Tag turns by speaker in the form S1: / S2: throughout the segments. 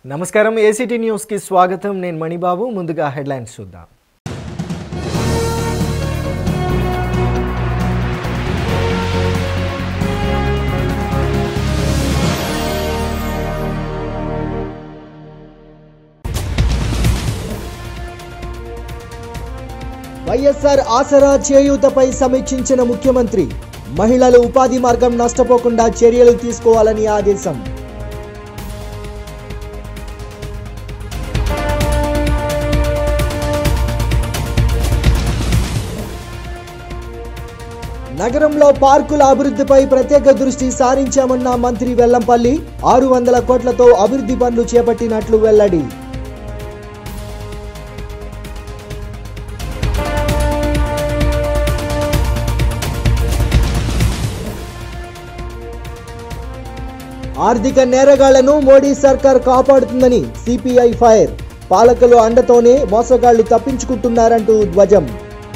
S1: నమస్కారం ఏసీటీ న్యూస్కి స్వాగతం నేను మణిబాబు ముందుగా హెడ్లైన్స్ చూద్దాం
S2: వైఎస్ఆర్ ఆసరా చేయూతపై సమీక్షించిన ముఖ్యమంత్రి మహిళలు ఉపాధి మార్గం నష్టపోకుండా చర్యలు తీసుకోవాలని ఆదేశం నగరంలో పార్కుల అభివృద్ధిపై ప్రత్యేక దృష్టి సారించామన్న మంత్రి వెల్లంపల్లి ఆరు వందల కోట్లతో అభివృద్ధి పనులు చేపట్టినట్లు వెల్లడి ఆర్థిక నేరగాళ్లను మోడీ సర్కార్ కాపాడుతుందని సిపిఐ ఫైర్ పాలకులు అండతోనే మోసగాళ్లు తప్పించుకుంటున్నారంటూ ధ్వజం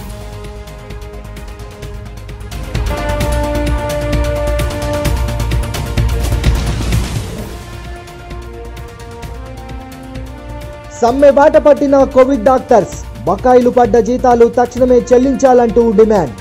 S2: సమ్మె బాట పట్టిన కోవిడ్ డాక్టర్స్ బకాయిలు పడ్డ జీతాలు తక్షణమే చెల్లించాలంటూ డిమాండ్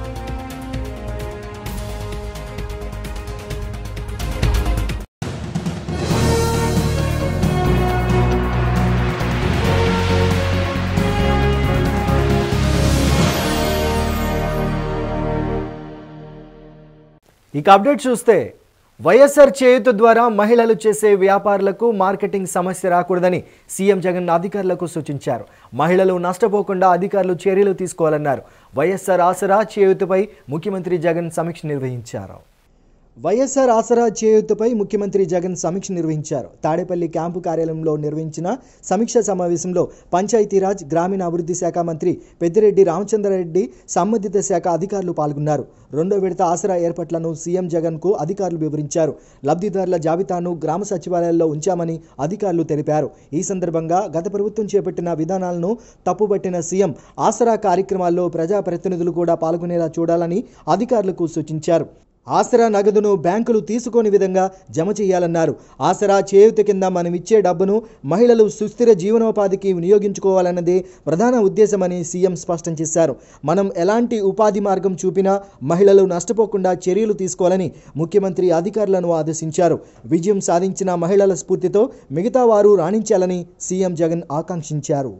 S1: ఇక అప్డేట్ చూస్తే వైఎస్ఆర్ చేయూత ద్వారా మహిళలు చేసే వ్యాపారులకు మార్కెటింగ్ సమస్య రాకూడదని సీఎం జగన్ అధికారులకు సూచించారు మహిళలు నష్టపోకుండా అధికారులు చర్యలు తీసుకోవాలన్నారు వైఎస్ఆర్ ఆసరా చేయూతపై ముఖ్యమంత్రి జగన్ సమీక్ష నిర్వహించారు
S2: వైఎస్ఆర్ ఆసరా చేయూతపై ముఖ్యమంత్రి జగన్ సమీక్ష నిర్వహించారు తాడేపల్లి క్యాంపు కార్యాలయంలో నిర్వహించిన సమీక్ష సమావేశంలో పంచాయతీరాజ్ గ్రామీణ అభివృద్ధి శాఖ మంత్రి పెద్దిరెడ్డి రామచంద్రారెడ్డి సంబంధిత శాఖ అధికారులు పాల్గొన్నారు రెండో విడత ఆసరా ఏర్పాట్లను సీఎం జగన్ కు అధికారులు వివరించారు లబ్ధిదారుల జాబితాను గ్రామ సచివాలయాల్లో ఉంచామని అధికారులు తెలిపారు ఈ సందర్భంగా గత ప్రభుత్వం చేపట్టిన విధానాలను తప్పుపట్టిన సీఎం ఆసరా కార్యక్రమాల్లో ప్రజాప్రతినిధులు కూడా పాల్గొనేలా చూడాలని అధికారులకు సూచించారు ఆసరా నగదును బ్యాంకులు తీసుకోని విధంగా జమ చేయాలన్నారు ఆసరా చేయూత కింద మనం ఇచ్చే డబ్బును మహిళలు సుస్థిర జీవనోపాధికి వినియోగించుకోవాలన్నదే ప్రధాన ఉద్దేశమని సీఎం స్పష్టం చేశారు మనం ఎలాంటి ఉపాధి మార్గం చూపినా మహిళలు నష్టపోకుండా చర్యలు తీసుకోవాలని ముఖ్యమంత్రి అధికారులను ఆదేశించారు విజయం సాధించిన మహిళల స్ఫూర్తితో మిగతా వారు రాణించాలని సీఎం జగన్ ఆకాంక్షించారు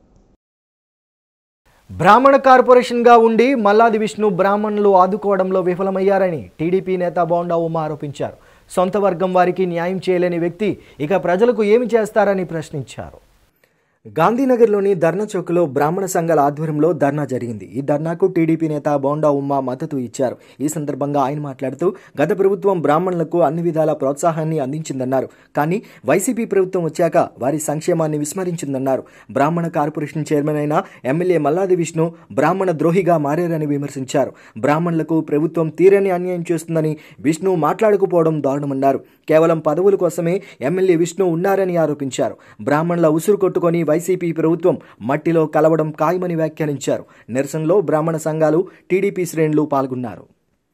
S1: బ్రాహ్మణ కార్పొరేషన్గా ఉండి మల్లాది విష్ణు బ్రాహ్మణులు ఆదుకోవడంలో విఫలమయ్యారని టీడీపీ నేత బోండా ఉమా ఆరోపించారు సొంత వర్గం వారికి న్యాయం చేయలేని వ్యక్తి ఇక ప్రజలకు ఏమి చేస్తారని ప్రశ్నించారు గాంధీనగర్లోని ధర్నా చౌక్లో బ్రాహ్మణ సంఘాల ఆధ్వర్యంలో ధర్నా జరిగింది ఈ ధర్నాకు టీడీపీ నేత బోండా ఉమ్మా మద్దతు ఇచ్చారు ఈ సందర్భంగా ఆయన మాట్లాడుతూ గత ప్రభుత్వం బ్రాహ్మణులకు అన్ని విధాల ప్రోత్సాహాన్ని అందించిందన్నారు కానీ వైసీపీ ప్రభుత్వం వచ్చాక వారి సంక్షేమాన్ని విస్మరించిందన్నారు బ్రాహ్మణ కార్పొరేషన్ చైర్మన్ అయిన ఎమ్మెల్యే మల్లాది విష్ణు బ్రాహ్మణ ద్రోహిగా మారారని విమర్శించారు బ్రాహ్మణులకు ప్రభుత్వం తీరని అన్యాయం చేస్తుందని విష్ణు మాట్లాడకపోవడం దారుణమన్నారు కేవలం పదవుల కోసమే ఎమ్మెల్యే విష్ణు ఉన్నారని ఆరోపించారు బ్రాహ్మణుల ఉసురు కొట్టుకొని వైసీపీ ప్రభుత్వం మట్టిలో కలవడం ఖాయమని వ్యాఖ్యానించారు నిరసనలో బ్రాహ్మణ సంఘాలు టీడీపీ శ్రేణులు పాల్గొన్నారు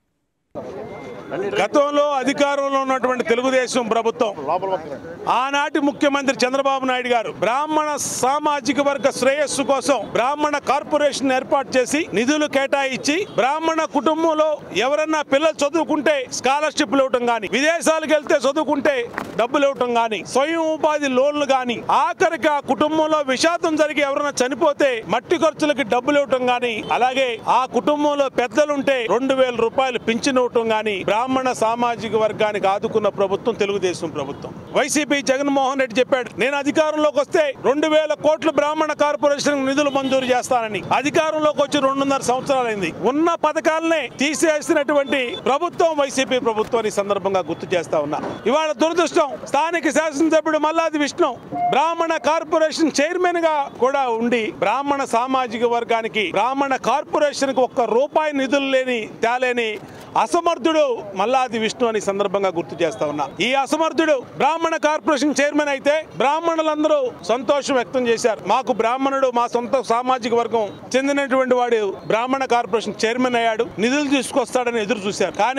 S3: గతంలో అధికారంలో ఉన్నటువంటి తెలుగుదేశం ప్రభుత్వం ఆనాటి ముఖ్యమంత్రి చంద్రబాబు నాయుడు గారు బ్రాహ్మణ సామాజిక వర్గ శ్రేయస్సు కోసం బ్రాహ్మణ కార్పొరేషన్ ఏర్పాటు చేసి నిధులు కేటాయించి బ్రాహ్మణ కుటుంబంలో ఎవరన్నా పిల్లలు చదువుకుంటే స్కాలర్షిప్లు ఇవ్వటం గాని విదేశాలకు వెళ్తే చదువుకుంటే డబ్బులు ఇవ్వటం గాని స్వయం ఉపాధి లోన్లు గాని ఆఖరికి ఆ కుటుంబంలో విషాదం జరిగి ఎవరైనా చనిపోతే మట్టి ఖర్చులకి డబ్బులు ఇవ్వటం గాని అలాగే ఆ కుటుంబంలో పెద్దలుంటే రెండు వేల రూపాయలు పింఛన్ ఇవ్వటం గాని బ్రాహ్మణ సామాజిక వర్గానికి ఆదుకున్న ప్రభుత్వం తెలుగుదేశం ప్రభుత్వం వైసీపీ జగన్మోహన్ రెడ్డి చెప్పాడు నేను అధికారంలోకి వస్తే రెండు వేల కోట్లు బ్రాహ్మణ కార్పొరేషన్ నిధులు మంజూరు చేస్తానని అధికారంలోకి వచ్చి రెండున్నర సంవత్సరాలైంది ఉన్న పథకాలనే తీసేసినటువంటి ప్రభుత్వం వైసీపీ ప్రభుత్వం ఈ సందర్భంగా గుర్తు చేస్తా ఉన్నా ఇవాళ దురదృష్టం స్థానిక శాసనసభ్యుడు మల్లాది విష్ణు బ్రాహ్మణ కార్పొరేషన్ చైర్మన్ గా కూడా ఉండి బ్రాహ్మణ సామాజిక వర్గానికి బ్రాహ్మణ కార్పొరేషన్ కు ఒక్క రూపాయి నిధులు లేని తేలేని అసమర్థుడు మల్లాది విష్ణు అని సందర్భంగా గుర్తు చేస్తా ఉన్నా ఈ అసమర్థుడు బ్రాహ్మణ కార్పొరేషన్ చైర్మన్ అయితే బ్రాహ్మణులందరూ సంతోషం వ్యక్తం చేశారు మాకు బ్రాహ్మణుడు మా సొంత సామాజిక వర్గం చెందినటువంటి వాడు బ్రాహ్మణ కార్పొరేషన్ చైర్మన్ అయ్యాడు నిధులు తీసుకొస్తాడని ఎదురు చూశారు కానీ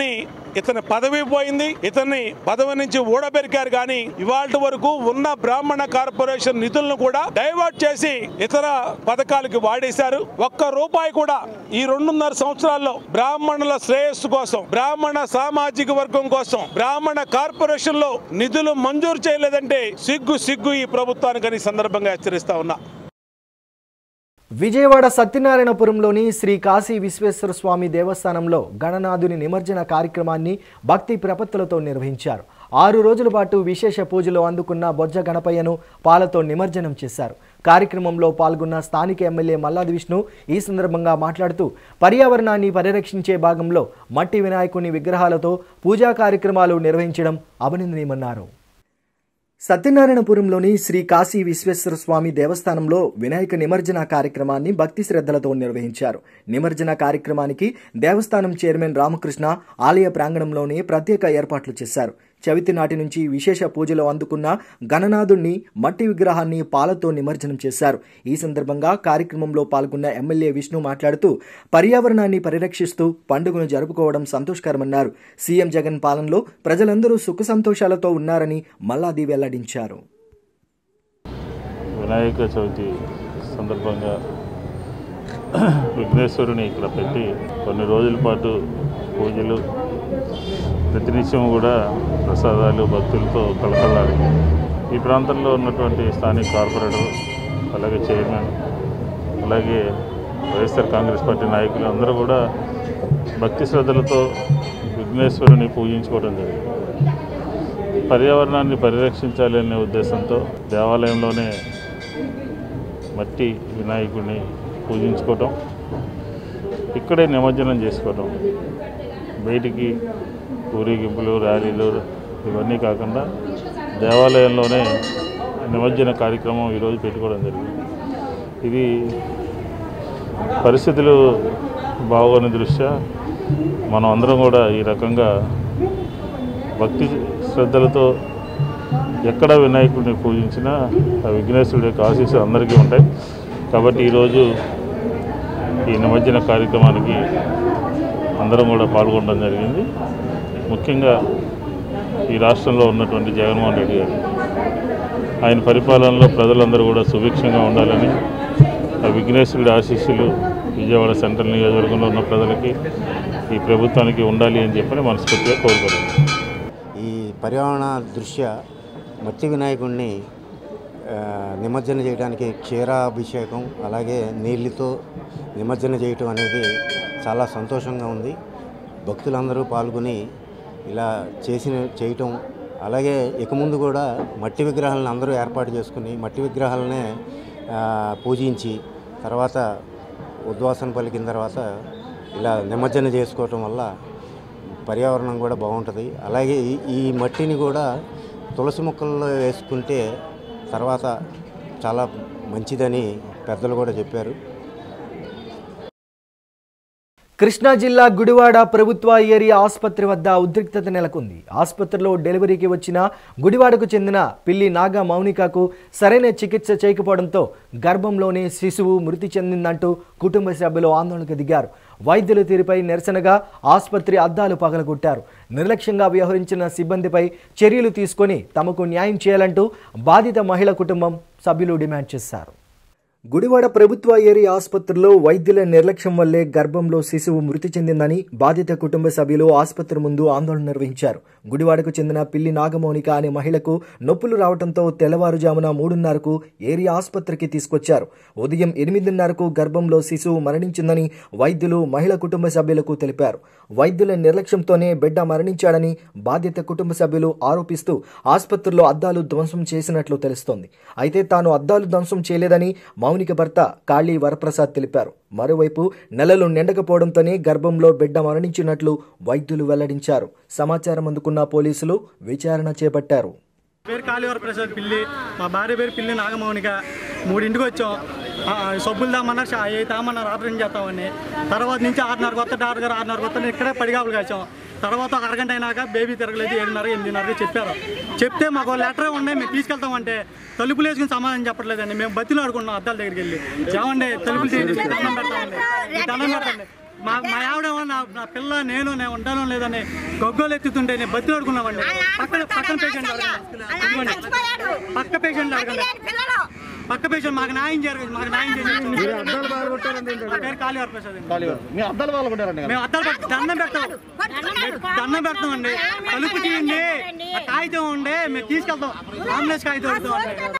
S3: ఇతని పదవి పోయింది ఇతన్ని పదవి నుంచి ఊడబెరికారు కానీ ఇవాళ వరకు ఉన్న బ్రాహ్మణ కార్పొరేషన్ నిధులను కూడా డైవర్ట్ చేసి ఇతర పథకాలకి వాడేశారు ఒక్క రూపాయి కూడా ఈ రెండున్నర సంవత్సరాల్లో బ్రాహ్మణుల శ్రేయస్సు కోసం బ్రాహ్మణ సామాజిక వర్గం కోసం బ్రాహ్మణ కార్పొరేషన్ లో నిధులు మంజూరు చేయలేదంటే సిగ్గు సిగ్గు ఈ ప్రభుత్వానికి ఈ సందర్భంగా హెచ్చరిస్తా ఉన్నా
S1: విజయవాడ సత్యనారాయణపురంలోని శ్రీ కాశీ విశ్వేశ్వర స్వామి దేవస్థానంలో గణనాథుని నిమజ్జన కార్యక్రమాన్ని భక్తి ప్రపత్తులతో నిర్వహించారు ఆరు రోజుల పాటు విశేష పూజలు అందుకున్న బొజ్జ గణపయ్యను పాలతో నిమజ్జనం చేశారు కార్యక్రమంలో పాల్గొన్న స్థానిక ఎమ్మెల్యే మల్లాది విష్ణు ఈ సందర్భంగా మాట్లాడుతూ పర్యావరణాన్ని పరిరక్షించే భాగంలో మట్టి వినాయకుని విగ్రహాలతో పూజా కార్యక్రమాలు నిర్వహించడం అభినందనీయమన్నారు సత్యనారాయణపురంలోని శ్రీ కాశీ విశ్వేశ్వర స్వామి దేవస్థానంలో వినాయక నిమజ్జన కార్యక్రమాన్ని భక్తి శ్రద్ధలతో నిర్వహించారు నిమజ్జన కార్యక్రమానికి దేవస్థానం చైర్మన్ రామకృష్ణ ఆలయ ప్రాంగణంలోనే ప్రత్యేక ఏర్పాట్లు చేశారు చవితి నాటి నుంచి విశేష పూజలు అందుకున్న గణనాథుణ్ణి మట్టి విగ్రహాన్ని పాలతో నిమజ్జనం చేశారు ఈ సందర్భంగా కార్యక్రమంలో పాల్గొన్న ఎమ్మెల్యే విష్ణు మాట్లాడుతూ పర్యావరణాన్ని పరిరక్షిస్తూ పండుగను జరుపుకోవడం సంతోషకరమన్నారు సీఎం జగన్ పాలనలో ప్రజలందరూ సుఖ సంతోషాలతో ఉన్నారని మల్లాది వెల్లడించారు
S4: వినాయక చవితి సందర్భంగా విఘ్నేశ్వరుని ఇక్కడ పెట్టి కొన్ని రోజుల పాటు పూజలు ప్రతినిత్యం కూడా ప్రసాదాలు భక్తులతో కలకలాడి ఈ ప్రాంతంలో ఉన్నటువంటి స్థానిక కార్పొరేటర్ అలాగే చైర్మన్ అలాగే వైఎస్ఆర్ కాంగ్రెస్ పార్టీ నాయకులు అందరూ కూడా భక్తి శ్రద్ధలతో విఘ్నేశ్వరుని పూజించుకోవడం జరిగింది పర్యావరణాన్ని పరిరక్షించాలి అనే ఉద్దేశంతో దేవాలయంలోనే మట్టి వినాయకుడిని పూజించుకోవటం ఇక్కడే నిమజ్జనం చేసుకోవటం బయటికి ఊరేగింపులు ర్యాలీలు ఇవన్నీ కాకుండా దేవాలయంలోనే నిమజ్జన కార్యక్రమం ఈరోజు పెట్టుకోవడం జరిగింది ఇది పరిస్థితులు బాగోని దృష్ట్యా మనం అందరం కూడా ఈ రకంగా భక్తి శ్రద్ధలతో ఎక్కడ వినాయకుడిని పూజించినా ఆ విఘ్నేశ్వరుడి యొక్క ఆశీస్సులు అందరికీ ఉంటాయి కాబట్టి ఈరోజు ఈ నిమజ్జన కార్యక్రమానికి అందరం కూడా పాల్గొనడం జరిగింది ముఖ్యంగా ఈ రాష్ట్రంలో ఉన్నటువంటి జగన్మోహన్ రెడ్డి గారు ఆయన పరిపాలనలో ప్రజలందరూ కూడా సుభిక్షంగా ఉండాలని ఆ విఘ్నేశ్వరుడి ఆశీస్సులు విజయవాడ సెంట్రల్ నియోజకవర్గంలో ఉన్న ప్రజలకి ఈ ప్రభుత్వానికి ఉండాలి అని చెప్పని మనస్ఫూర్తిగా కోరుకోవాలి
S5: ఈ పర్యావరణ దృష్ట్యా మట్టి వినాయకుడిని ఆ, నిమజ్జన చేయడానికి క్షీరాభిషేకం అలాగే నీళ్ళతో నిమజ్జన చేయటం అనేది చాలా సంతోషంగా ఉంది భక్తులందరూ పాల్గొని ఇలా చేసిన చేయటం అలాగే ఇక ముందు కూడా మట్టి విగ్రహాలను అందరూ ఏర్పాటు చేసుకుని మట్టి విగ్రహాలనే ఆ, పూజించి తర్వాత ఉద్వాసన పలికిన తర్వాత ఇలా నిమజ్జన చేసుకోవటం వల్ల పర్యావరణం కూడా బాగుంటుంది అలాగే ఈ- ఈ మట్టిని కూడా తులసి మొక్కల్లో వేసుకుంటే తర్వాత చాలా మంచిదని పెద్దలు కూడా చెప్పారు
S1: కృష్ణా జిల్లా గుడివాడ ప్రభుత్వ ఏరియా ఆసుపత్రి వద్ద ఉద్రిక్తత నెలకొంది ఆసుపత్రిలో డెలివరీకి వచ్చిన గుడివాడకు చెందిన పిల్లి నాగ మౌనికకు సరైన చికిత్స చేయకపోవడంతో గర్భంలోనే శిశువు మృతి చెందిందంటూ కుటుంబ సభ్యులు ఆందోళనకు దిగారు వైద్యుల తీరుపై నిరసనగా ఆసుపత్రి అద్దాలు పగలగొట్టారు నిర్లక్ష్యంగా వ్యవహరించిన సిబ్బందిపై చర్యలు తీసుకొని తమకు న్యాయం చేయాలంటూ బాధిత మహిళ కుటుంబం సభ్యులు డిమాండ్ చేశారు గుడివాడ ప్రభుత్వ ఏరియా ఆసుపత్రిలో వైద్యుల నిర్లక్ష్యం వల్లే గర్భంలో శిశువు మృతి చెందిందని బాధిత కుటుంబ సభ్యులు ఆసుపత్రి ముందు ఆందోళన నిర్వహించారు గుడివాడకు చెందిన పిల్లి నాగమౌనిక అనే మహిళకు నొప్పులు రావడంతో తెల్లవారుజామున మూడున్నరకు ఏరియా ఆసుపత్రికి తీసుకొచ్చారు ఉదయం ఎనిమిదిన్నరకు గర్భంలో శిశువు మరణించిందని వైద్యులు మహిళ కుటుంబ సభ్యులకు తెలిపారు వైద్యుల నిర్లక్ష్యంతోనే బిడ్డ మరణించాడని బాధిత కుటుంబ సభ్యులు ఆరోపిస్తూ ఆసుపత్రిలో అద్దాలు ధ్వంసం చేసినట్లు తెలుస్తోంది అయితే తాను అద్దాలు ధ్వంసం చేయలేదని మౌనిక భర్త కాళీ వరప్రసాద్ తెలిపారు మరోవైపు నెలలు నిండకపోవడంతోనే గర్భంలో బిడ్డ మరణించినట్లు వైద్యులు వెల్లడించారు సమాచారం అందుకున్న పోలీసులు విచారణ చేపట్టారు
S6: పేరు కాళీవర ప్రసాద్ పిల్లి మా భార్య పేరు పిల్లి నాగమౌనిక మూడింటికి వచ్చాం ఆ, సబ్బులు దామన్నారు అవి తామన్నారు ఆపరేషన్ చేస్తామని తర్వాత నుంచి ఆరున్నర కొత్త డాక్టర్ గారు ఆరున్నర కొత్త ఇక్కడే పడిగాపులు కాచాం తర్వాత ఒక అరగంట అయినాక బేబీ తిరగలేదు ఏడున్నర ఎనిమిదిన్నర చెప్పారు చెప్తే మాకు లెటర్ ఉండే మేము తీసుకెళ్తామంటే తలుపులు వేసుకుని సమాధానం చెప్పట్లేదండి మేము బతిలో ఆడుకున్నాం అద్దాల దగ్గరికి వెళ్ళి ఏమండి తలుపులు తీయండి మీకు దండం పెడతామండి మీకు దండం పెట్టండి మా మా ఆవిడేమో నా నా పిల్ల నేను నేను ఉంటానో లేదని గొగ్గోలు ఎత్తుతుంటే నేను బతిలో ఆడుకున్నామండి పక్కన పక్కన పేషెంట్ అడగండి ఇదిగోండి. పక్క పేషెంట్ అడగండి పక్క పేషెంట్ మాకు న్యాయం జరగదు మాకు న్యాయం చేయండి నా పేరు కాళీవారి ప్రసాద్ అండి
S7: మీ అద్దాలు వాళ్ళు కొట్టారండి
S6: మేము అద్దాలు పెట్టి దండం పెడతాం మేము దండం పెడతామండి తలుపు తీయండి ఆ కాగితం ఉండే మేము తీసుకెళ్తాం అంబులెన్స్ కాగితం పెడతాం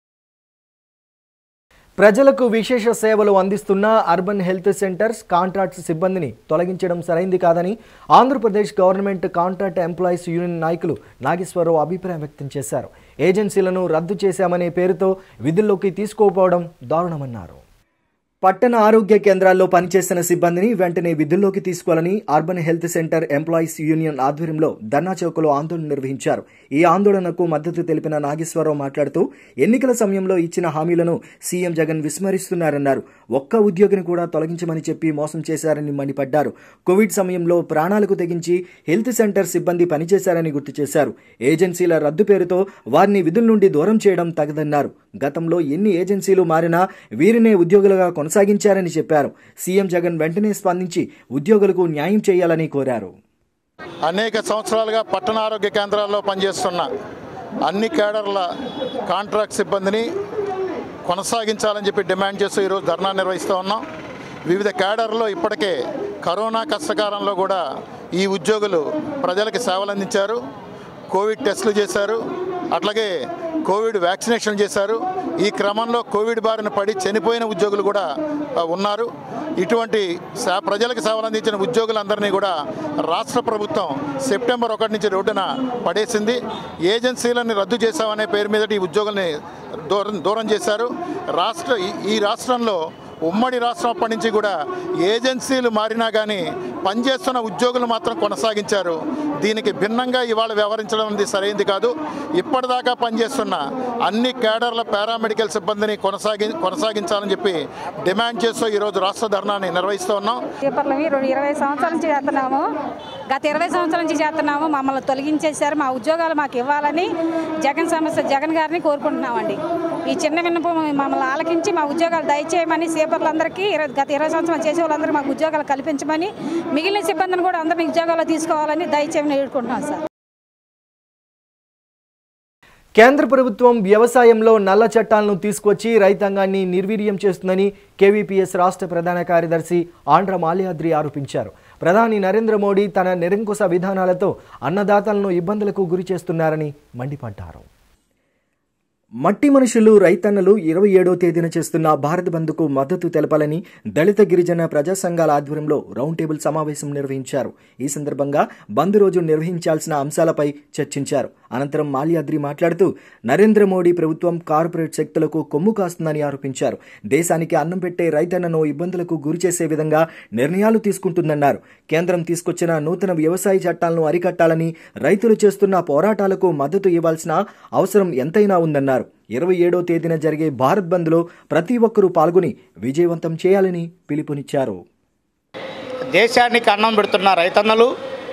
S1: ప్రజలకు విశేష సేవలు అందిస్తున్న అర్బన్ హెల్త్ సెంటర్స్ కాంట్రాక్ట్స్ సిబ్బందిని తొలగించడం సరైంది కాదని Andhra Pradesh government contract employees union నాయకులు నాగేశ్వరరావు అభిప్రాయం వ్యక్తం చేశారు ఏజెన్సీలను రద్దు చేశామనే పేరుతో విధుల్లోకి తీసుకోకపోవడం దారుణమన్నారు పట్టణ ఆరోగ్య కేంద్రాల్లో పనిచేస్తున్న సిబ్బందిని వెంటనే విధుల్లోకి తీసుకోవాలని urban health centre employees union ఆధ్వర్యంలో ధర్నా చౌకలో ఆందోళన నిర్వహించారు ఈ ఆందోళనకు మద్దతు తెలిపిన నాగేశ్వరరావు మాట్లాడుతూ ఎన్నికల సమయంలో ఇచ్చిన హామీలను సీఎం జగన్ విస్మరిస్తున్నారన్నారు ఒక్క ఉద్యోగిని కూడా తొలగించమని చెప్పి మోసం చేశారని మండిపడ్డారు కోవిడ్ సమయంలో ప్రాణాలకు తెగించి హెల్త్ సెంటర్ సిబ్బంది పనిచేశారని గుర్తు చేశారు ఏజెన్సీల రద్దు పేరుతో వారిని విధుల నుండి దూరం చేయడం తగదన్నారు గతంలో ఎన్ని ఏజెన్సీలు మారినా వీరినే ఉద్యోగులుగా కొనసాగించారని చెప్పారు సీఎం జగన్ వెంటనే స్పందించి ఉద్యోగులకు న్యాయం చేయాలని కోరారు
S7: అనేక సంవత్సరాలుగా పట్టణ ఆరోగ్య కేంద్రాల్లో పనిచేస్తున్న అన్ని కేడర్ల కాంట్రాక్ట్ సిబ్బందిని కొనసాగించాలని చెప్పి డిమాండ్ చేస్తూ ఈరోజు ధర్నా నిర్వహిస్తూ ఉన్నాం వివిధ కేడర్లో ఇప్పటికే కరోనా కష్టకాలంలో కూడా ఈ ఉద్యోగులు ప్రజలకు సేవలు అందించారు కోవిడ్ టెస్టులు చేశారు అట్లాగే కోవిడ్ వ్యాక్సినేషన్ చేశారు ఈ క్రమంలో కోవిడ్ బారిన పడి చనిపోయిన ఉద్యోగులు కూడా ఆ, ఉన్నారు ఇటువంటి సే- ప్రజలకు సేవలు అందించిన ఉద్యోగులందరినీ కూడా రాష్ట్ర ప్రభుత్వం సెప్టెంబర్ ఒకటి నుంచి రోడ్డున పడేసింది ఏజెన్సీలను రద్దు చేశామనే పేరు మీద ఈ ఉద్యోగుల్ని దూరం దూరం చేశారు రాష్ట్ర ఈ- ఈ రాష్ట్రంలో ఉమ్మడి రాష్ట్రం అప్పటి నుంచి కూడా ఏజెన్సీలు మారినా కానీ పనిచేస్తున్న ఉద్యోగులు మాత్రం కొనసాగించారు దీనికి భిన్నంగా ఇవాళ వ్యవహరించడం అనేది సరైంది కాదు ఇప్పటిదాకా పనిచేస్తున్న అన్ని కేడర్ల పారామెడికల్ సిబ్బందిని కొనసాగి కొనసాగించాలని చెప్పి డిమాండ్ చేస్తూ ఈరోజు రాష్ట్ర ధర్నాన్ని నిర్వహిస్తూ ఉన్నాం
S8: పేపర్లవి రెండు ఇరవై సంవత్సరాల నుంచి చేస్తున్నాము గత ఇరవై సంవత్సరాల నుంచి చేస్తున్నాము మమ్మల్ని తొలగించేశారు మా ఉద్యోగాలు మాకు ఇవ్వాలని జగన్ సమస్య జగన్ గారిని కోరుకుంటున్నామండి ఈ చిన్న విన్నపం మమ్మల్ని ఆలకించి మా ఉద్యోగాలు దయచేయమని సేపర్లందరికీ ఇరవై గత ఇరవై సంవత్సరాలు చేసే వాళ్ళందరూ మాకు ఉద్యోగాలు కల్పించమని మిగిలిన సిబ్బందిని కూడా అందరినీ ఉద్యోగాలు తీసుకోవాలని దయచేయమని వేడుకుంటున్నాం సార్
S1: కేంద్ర ప్రభుత్వం వ్యవసాయంలో నల్ల చట్టాలను తీసుకొచ్చి రైతాంగాన్ని నిర్వీర్యం చేస్తుందని కేవీపీఎస్ రాష్ట్ర ప్రధాన కార్యదర్శి ఆంధ్ర మాల్యాద్రి ఆరోపించారు ప్రధాని నరేంద్ర మోడీ తన నిరంకుశ విధానాలతో అన్నదాతలను ఇబ్బందులకు గురి చేస్తున్నారని మండిపడ్డారు మట్టి మనుషులు రైతన్నలు ఇరవై ఏడో తేదీన చేస్తున్న భారత్ బంద్కు మద్దతు తెలపాలని దళిత గిరిజన ప్రజా సంఘాల ఆధ్వర్యంలో రౌండ్ టేబుల్ సమావేశం నిర్వహించారు ఈ సందర్భంగా బంద్ రోజు నిర్వహించాల్సిన అంశాలపై చర్చించారు అనంతరం మాల్యాద్రి మాట్లాడుతూ నరేంద్ర మోడీ ప్రభుత్వం కార్పొరేట్ శక్తులకు కొమ్ము కాస్తుందని ఆరోపించారు దేశానికి అన్నం పెట్టే రైతన్నను ఇబ్బందులకు గురి చేసే విధంగా నిర్ణయాలు తీసుకుంటుందన్నారు కేంద్రం తీసుకొచ్చిన నూతన వ్యవసాయ చట్టాలను అరికట్టాలని రైతులు చేస్తున్న పోరాటాలకు మద్దతు ఇవ్వాల్సిన అవసరం ఎంతైనా ఉందన్నారు ఇరవై ఏడో తేదీన జరిగే భారత్ బంద్లో ప్రతి ఒక్కరూ పాల్గొని విజయవంతం చేయాలని పిలుపునిచ్చారు
S9: దేశానికి అన్నం పెడుతున్న రైతన్నలు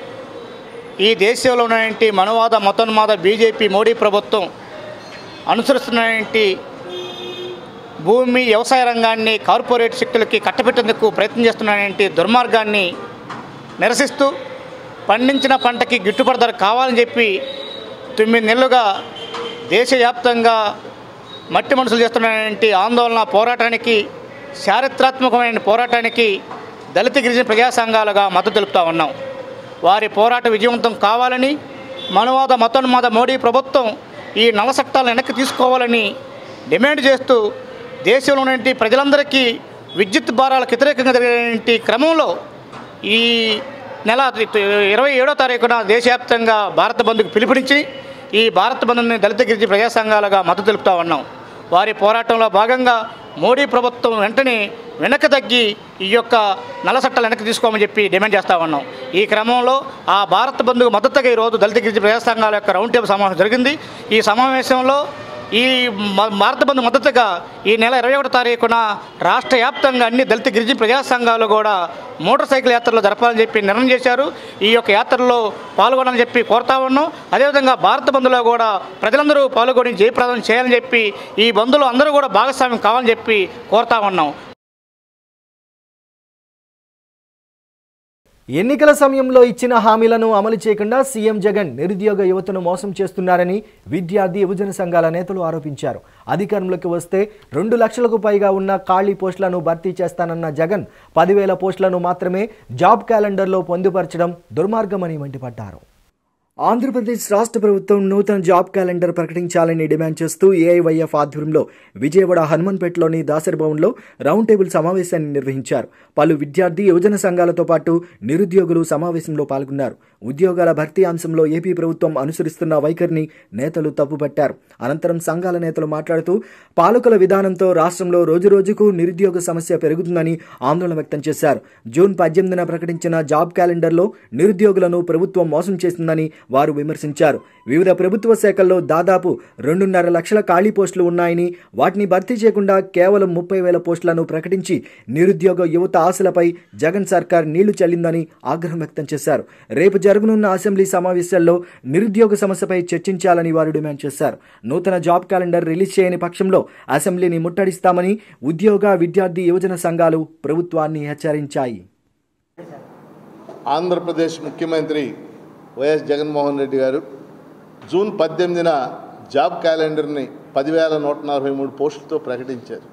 S9: ఈ దేశంలో ఉన్నటువంటి మనువాద మతోన్మాద బీజేపీ మోడీ ప్రభుత్వం అనుసరిస్తున్నటువంటి భూమి వ్యవసాయ రంగాన్ని కార్పొరేట్ శక్తులకి కట్టబెట్టేందుకు ప్రయత్నం చేస్తున్నటువంటి దుర్మార్గాన్ని నిరసిస్తూ పండించిన పంటకి గిట్టుబాటు ధర కావాలని చెప్పి తొమ్మిది నెలలుగా దేశవ్యాప్తంగా మట్టి మనుషులు చేస్తున్నటువంటి ఆందోళన పోరాటానికి చారిత్రాత్మకమైన పోరాటానికి దళిత గిరిజన ప్రజా సంఘాలుగా మద్దతు తెలుపుతా ఉన్నాం వారి పోరాట విజయవంతం కావాలని మనవాద మతోన్మాద మోడీ ప్రభుత్వం ఈ నల్ల చట్టాలను వెనక్కి తీసుకోవాలని డిమాండ్ చేస్తూ దేశంలో ఉన్నటువంటి ప్రజలందరికీ విద్యుత్ భారాలకు వ్యతిరేకంగా జరిగినటువంటి క్రమంలో ఈ నెల ఇరవై ఏడో తారీఖున దేశవ్యాప్తంగా భారత బంద్కు పిలుపునిచ్చి ఈ భారత బంద్ని దళిత గిరిజన ప్రజా సంఘాలుగా మద్దతు తెలుపుతా ఉన్నాం వారి పోరాటంలో భాగంగా మోడీ ప్రభుత్వం వెంటనే వెనక్కి తగ్గి ఈ యొక్క నల్ల చట్టాలు వెనక్కి తీసుకోమని చెప్పి డిమాండ్ చేస్తూ ఉన్నాం ఈ క్రమంలో ఆ భారత బంధుకు మద్దతుగా ఈరోజు దళిత గిరిజన ప్రజా సంఘాల యొక్క రౌండ్ టేబుల్ సమావేశం జరిగింది ఈ సమావేశంలో ఈ మ- భారత బంధు మద్దతుగా ఈ నెల ఇరవై ఒకటో తారీఖున రాష్ట్ర వ్యాప్తంగా అన్ని దళిత గిరిజన ప్రజా సంఘాలు కూడా మోటార్ సైకిల్ యాత్రలు జరపాలని చెప్పి నిర్ణయం చేశారు ఈ యొక్క యాత్రలో పాల్గొనాలని చెప్పి కోరుతా ఉన్నాం అదేవిధంగా భారత బంధులో కూడా ప్రజలందరూ పాల్గొని జయప్రదం చేయాలని చెప్పి ఈ బంధువులు అందరూ కూడా భాగస్వామ్యం కావాలని చెప్పి కోరుతా ఉన్నాం
S1: ఎన్నికల సమయంలో ఇచ్చిన హామీలను అమలు చేయకుండా సీఎం జగన్ నిరుద్యోగ యువతను మోసం చేస్తున్నారని విద్యార్థి యువజన సంఘాల నేతలు ఆరోపించారు అధికారంలోకి వస్తే రెండు లక్షలకు పైగా ఉన్న ఖాళీ పోస్టులను భర్తీ చేస్తానన్న జగన్ పదివేల పోస్టులను మాత్రమే జాబ్ క్యాలెండర్లో పొందుపరచడం దుర్మార్గమని మండిపడ్డారు ఆంధ్రప్రదేశ్ రాష్ట్ర ప్రభుత్వం నూతన జాబ్ క్యాలెండర్ ప్రకటించాలని డిమాండ్ చేస్తూ ఏఐవైఎఫ్ ఆధ్వర్యంలో విజయవాడ హనుమన్పేటలోని దాసరి భవన్లో రౌండ్ టేబుల్ సమావేశాన్ని నిర్వహించారు పలు విద్యార్థి యువజన సంఘాలతో పాటు నిరుద్యోగులు సమావేశంలో పాల్గొన్నారు ఉద్యోగాల భర్తీ అంశంలో ఏపీ ప్రభుత్వం అనుసరిస్తున్న వైఖరిని నేతలు తప్పుపట్టారు అనంతరం సంఘాల నేతలు మాట్లాడుతూ పాలకుల విధానంతో రాష్ట్రంలో రోజురోజుకు నిరుద్యోగ సమస్య పెరుగుతుందని ఆందోళన వ్యక్తం చేశారు జూన్ పద్దెనిమిదిన ప్రకటించిన జాబ్ క్యాలెండర్లో నిరుద్యోగులను ప్రభుత్వం మోసం చేసిందని వారు విమర్శించారు వివిధ ప్రభుత్వ శాఖల్లో దాదాపు రెండున్నర లక్షల ఖాళీ పోస్టులు ఉన్నాయని వాటిని భర్తీ చేయకుండా కేవలం ముప్పై వేల పోస్టులను ప్రకటించి నిరుద్యోగ యువత ఆశలపై జగన్ సర్కార్ నీళ్లు చల్లిందని ఆగ్రహం వ్యక్తం చేశారు రేపు జరగనున్న అసెంబ్లీ సమావేశాల్లో నిరుద్యోగ సమస్యపై చర్చించాలని వారు డిమాండ్ చేశారు నూతన జాబ్ క్యాలెండర్ రిలీజ్ చేయని పక్షంలో అసెంబ్లీని ముట్టడిస్తామని ఉద్యోగ విద్యార్థి యువజన సంఘాలు ప్రభుత్వాన్ని హెచ్చరించాయి
S10: ఆంధ్రప్రదేశ్ ముఖ్యమంత్రి వైఎస్ జగన్మోహన్ రెడ్డి గారు జూన్ పద్దెనిమిదిన జాబ్ క్యాలెండర్ని పదివేల నూట నలభై మూడు పోస్టులతో ప్రకటించారు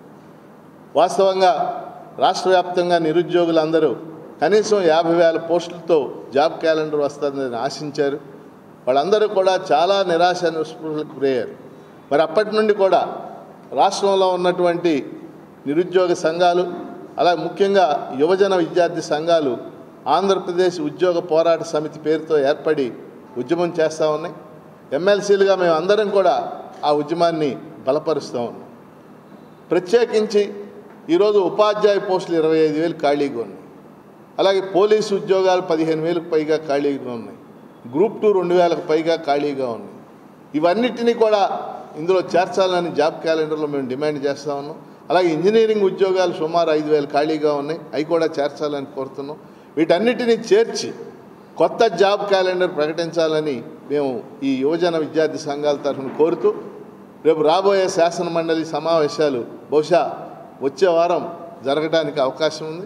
S10: వాస్తవంగా రాష్ట్ర వ్యాప్తంగా నిరుద్యోగులందరూ కనీసం యాభై వేల పోస్టులతో జాబ్ క్యాలెండర్ వస్తుందని ఆశించారు వాళ్ళందరూ కూడా చాలా నిరాశ నిస్పృహలకు గురయ్యారు మరి అప్పటి నుండి కూడా రాష్ట్రంలో ఉన్నటువంటి నిరుద్యోగ సంఘాలు అలా ముఖ్యంగా యువజన విద్యార్థి సంఘాలు ఆంధ్రప్రదేశ్ ఉద్యోగ పోరాట సమితి పేరుతో ఏర్పడి ఉద్యమం చేస్తూ ఉన్నాయి ఎమ్మెల్సీలుగా మేము అందరం కూడా ఆ ఉద్యమాన్ని బలపరుస్తూ ఉన్నాం ప్రత్యేకించి ఈరోజు ఉపాధ్యాయ పోస్టులు ఇరవై ఐదు వేలు ఖాళీగా ఉన్నాయి అలాగే పోలీసు ఉద్యోగాలు పదిహేను వేలకు పైగా ఖాళీగా ఉన్నాయి గ్రూప్ టూ రెండు వేలకు పైగా ఖాళీగా ఉన్నాయి ఇవన్నిటినీ కూడా ఇందులో చేర్చాలని జాబ్ క్యాలెండర్లో మేము డిమాండ్ చేస్తూ ఉన్నాం అలాగే ఇంజనీరింగ్ ఉద్యోగాలు సుమారు ఐదు వేలు ఖాళీగా ఉన్నాయి అవి కూడా చేర్చాలని కోరుతున్నాం వీటన్నిటినీ చేర్చి కొత్త జాబ్ క్యాలెండర్ ప్రకటించాలని మేము ఈ యువజన విద్యార్థి సంఘాల తరఫున కోరుతూ రేపు రాబోయే శాసన మండలి సమావేశాలు బహుశా వచ్చే వారం జరగడానికి అవకాశం ఉంది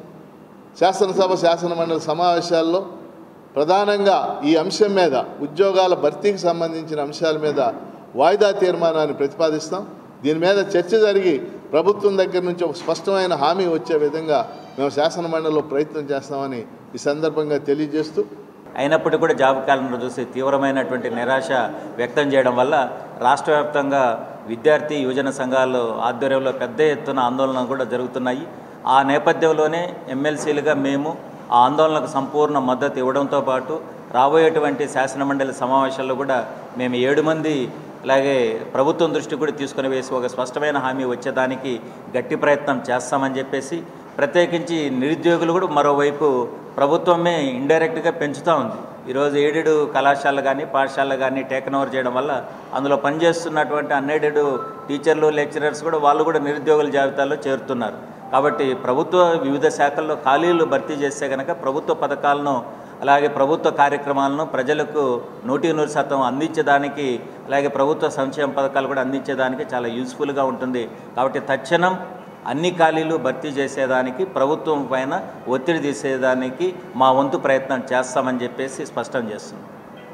S10: శాసనసభ శాసన మండలి సమావేశాల్లో ప్రధానంగా ఈ అంశం మీద ఉద్యోగాల భర్తీకి సంబంధించిన అంశాల మీద వాయిదా తీర్మానాన్ని ప్రతిపాదిస్తాం దీని మీద చర్చ జరిగి ప్రభుత్వం దగ్గర నుంచి ఒక స్పష్టమైన హామీ వచ్చే విధంగా మేము శాసన మండలిలో ప్రయత్నం చేస్తామని ఈ సందర్భంగా తెలియజేస్తూ
S11: అయినప్పటికీ కూడా జాబ్ క్యాలెండర్ చూసి తీవ్రమైనటువంటి నిరాశ వ్యక్తం చేయడం వల్ల రాష్ట్ర వ్యాప్తంగా విద్యార్థి యువజన సంఘాలు ఆధ్వర్యంలో పెద్ద ఎత్తున ఆందోళనలు కూడా జరుగుతున్నాయి ఆ నేపథ్యంలోనే ఎమ్మెల్సీలుగా మేము ఆ ఆందోళనకు సంపూర్ణ మద్దతు ఇవ్వడంతో పాటు రాబోయేటువంటి శాసనమండలి సమావేశాల్లో కూడా మేము ఏడు మంది అలాగే ప్రభుత్వం దృష్టి కూడా తీసుకుని వేసి ఒక స్పష్టమైన హామీ వచ్చేదానికి గట్టి ప్రయత్నం చేస్తామని చెప్పేసి ప్రత్యేకించి నిరుద్యోగులు కూడా మరోవైపు ప్రభుత్వమే ఇండైరెక్ట్గా పెంచుతూ ఉంది ఈరోజు ఎయిడెడ్ కళాశాలలు కానీ పాఠశాలలు కానీ టేకన్ ఓవర్ చేయడం వల్ల అందులో పనిచేస్తున్నటువంటి అన్ఎయిడెడ్ టీచర్లు లెక్చరర్స్ కూడా వాళ్ళు కూడా నిరుద్యోగుల జాబితాలో చేరుతున్నారు కాబట్టి ప్రభుత్వ వివిధ శాఖల్లో ఖాళీలు భర్తీ చేస్తే కనుక ప్రభుత్వ పథకాలను అలాగే ప్రభుత్వ కార్యక్రమాలను ప్రజలకు నూటికి నూరు శాతం అందించేదానికి అలాగే ప్రభుత్వ సంక్షేమ పథకాలు కూడా అందించేదానికి చాలా యూస్ఫుల్గా ఉంటుంది కాబట్టి తక్షణం అన్ని ఖాళీలు భర్తీ చేసేదానికి ప్రభుత్వం పైన ఒత్తిడి తీసేదానికి మా వంతు ప్రయత్నం చేస్తామని చెప్పేసి స్పష్టం చేస్తున్నాం